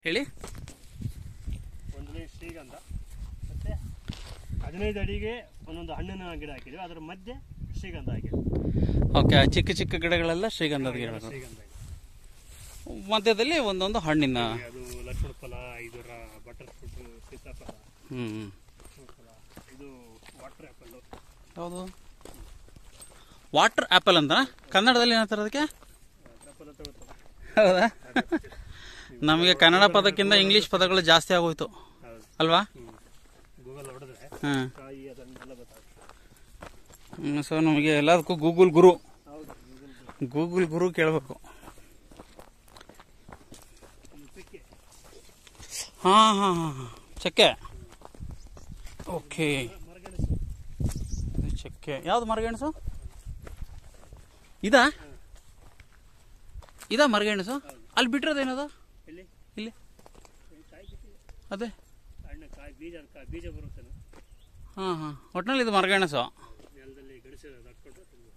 ಹೇಳಿ ಒಂದನೇ ಶ್ರೀಗಂಧ ಮತ್ತೆ ಹದಿನೈದು ಅಡಿಗೆ ಒಂದೊಂದು ಹಣ್ಣಿನ ಗಿಡ ಹಾಕಿದ್ವಿ ಅದರ ಮಧ್ಯೆ ಶ್ರೀಗಂಧ ಹಾಕಿದ್ವಿ ಓಕೆ ಚಿಕ್ಕ ಚಿಕ್ಕ ಗಿಡಗಳೆಲ್ಲ ಶ್ರೀಗಂಧದ ಗಿಡಗಳು ಶ್ರೀಗಂಧ ಇದೆ. ಮಧ್ಯದಲ್ಲಿ ಒಂದೊಂದು ಹಣ್ಣಿನ ಅದು ಲಕ್ಷ್ಮಣ ಫಲ ಇದು ಬಟರ್ ಫ್ರೂಟ್ ಸೀತಾಫಲ ಹ್ಞೂ ಫಲ ಇದು ವಾಟರ್ ಆ್ಯಪಲ್ಲು ಯಾವುದು ವಾಟರ್ ಆ್ಯಪಲ್ ಅಂತ ಕನ್ನಡದಲ್ಲಿ ಏನಂತಾರೆ ಅದಕ್ಕೆ ಆ್ಯಪಲ್ ಅಂತ ಗೊತ್ತಲ್ಲ ಹೌದಾ ನಮಗೆ ಕನ್ನಡ ಪದಕ್ಕಿಂತ ಇಂಗ್ಲೀಷ್ ಪದಗಳು ಜಾಸ್ತಿ ಆಗೋಯ್ತು ಹೌದು ಅಲ್ವಾ ಹ್ಞೂ ಗೂಗಲ್ ಹೊಡೆದ್ರೆ ಹಾಂ ಕಾಯಿ ಅದನ್ನೆಲ್ಲ ಗೊತ್ತಾಗುತ್ತೆ ಸೊ ನಮಗೆ ಎಲ್ಲದಕ್ಕೂ ಗೂಗಲ್ ಗುರು ಹೌದು ಗೂಗಲ್ ಗೂಗಲ್ ಗುರು ಕೇಳಬೇಕು ಪಿಕ್ಕೆ ಹಾಂ ಹಾಂ ಹಾಂ ಹಾಂ ಚಕ್ಕೆ ಓಕೆ ಮರಗೆಣಸು ಇದು ಚಕ್ಕೆ ಯಾವ್ದು ಮರಗೆಣಸು ಇದಾ ಇದಾ ಮರಗೆಣಸು ಅಲ್ಲಿ ಬಿಟ್ಟಿರೋದೇನದು ಎಲ್ಲಿ ಇಲ್ಲಿ ಇಲ್ಲಿ ಕಾಯಿ ಬಿಟ್ಟಿದೆ ಅದೇ ಹಣ್ಣು ಕಾಯಿ ಬೀಜ ಕಾಯಿ ಬೀಜ ಬರುತ್ತೆ ಹಾಂ ಹಾಂ ಒಟ್ಟಿನಲ್ಲಿ ಇದು ಮರಗೆಣಸು ನೆಲದಲ್ಲಿ ಗಡಿಸಿ ಹಾಕ್ಕೊಂಡ್ರೆ ತಿನ್ಬೋದು.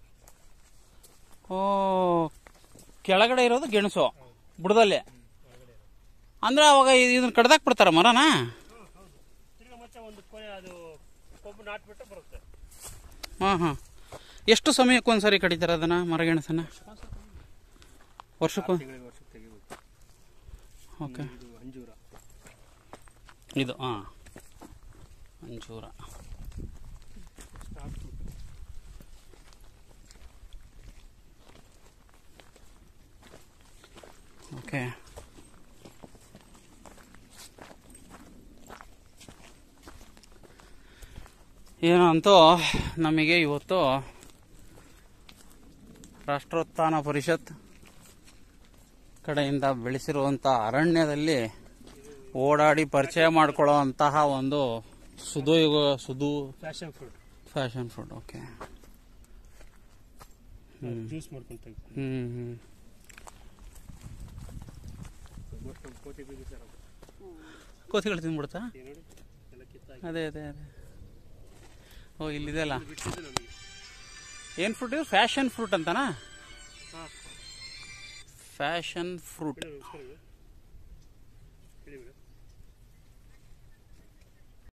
ಓ ಕೆಳಗಡೆ ಇರೋದು ಗೆಣಸು ಬುಡದಲ್ಲಿ ಅಂದ್ರೆ ಅವಾಗ ಇದನ್ನ ಕಡ್ದಾಕ್ ಬಿಡ್ತಾರ ಮರನ ತಿರ್ಗಾ ಮತ್ತೆ ಒಂದು ಕೊನೆ ಅದು ಕೊಬ್ಬು ನಾಟ್ಬಿಟ್ಟು ಬರುತ್ತೆ ಹಾಂ ಹಾಂ ಎಷ್ಟು ಸಮಯಕ್ಕೆ ಒಂದ್ಸರಿ ಕಡಿತಾರೆ ಅದನ್ನ ಮರಗೆಣಸನ್ನ ವರ್ಷಕ್ಕೂ ತಿಂಗಳಿಗೆ ವರ್ಷಕ್ಕೆ ತೆಗಿಬೇಕು ಓಕೆ ಇದು ಅಂಜೂರ ಇದು ಹಾಂ ಅಂಜೂರ ಸ್ಟಾರ್ಟ್ ಓಕೆ ಏನು ಅಂತೂ ನಮಗೆ ಇವತ್ತು ರಾಷ್ಟ್ರೋತ್ಥಾನ ಪರಿಷತ್ ಕಡೆಯಿಂದ ಬೆಳೆಸಿರುವಂಥ ಅರಣ್ಯದಲ್ಲಿ ಓಡಾಡಿ ಪರಿಚಯ ಮಾಡಿಕೊಳ್ಳುವಂತಹ ಒಂದು ಸುದುಯುಗ ಸುದು passion fruit passion food okay juice ಮಾಡ್ಕೊಂಡು ತೆಗಿತೀವಿ ಹ್ಞೂ ಹ್ಞೂ ಮಾಡ್ಕೊಂಡು ಕೋಟಿ ಬೀಜ ಸರ್ ಕೋತಿಗಳು ತಿಂದ್ಬಿಡ್ತಾ ನೋಡಿ ಎಲ್ಲ ಕಿತ್ತಾಗಿ ಅದೇ ಅದೇ ಅದೇ ಓ ಇಲ್ಲಿದೆಲ್ಲ ಬಿಟ್ಟಿದ್ದು ನಮಗೆ ಏನು ಫ್ರೂಟ್ ಇದು ಫ್ಯಾಷನ್ ಫ್ರೂಟ್ ಅಂತನಾ ಹಾಂ ಫ್ಯಾಷನ್ ಫ್ರೂಟ್ ಬಿಡೋದು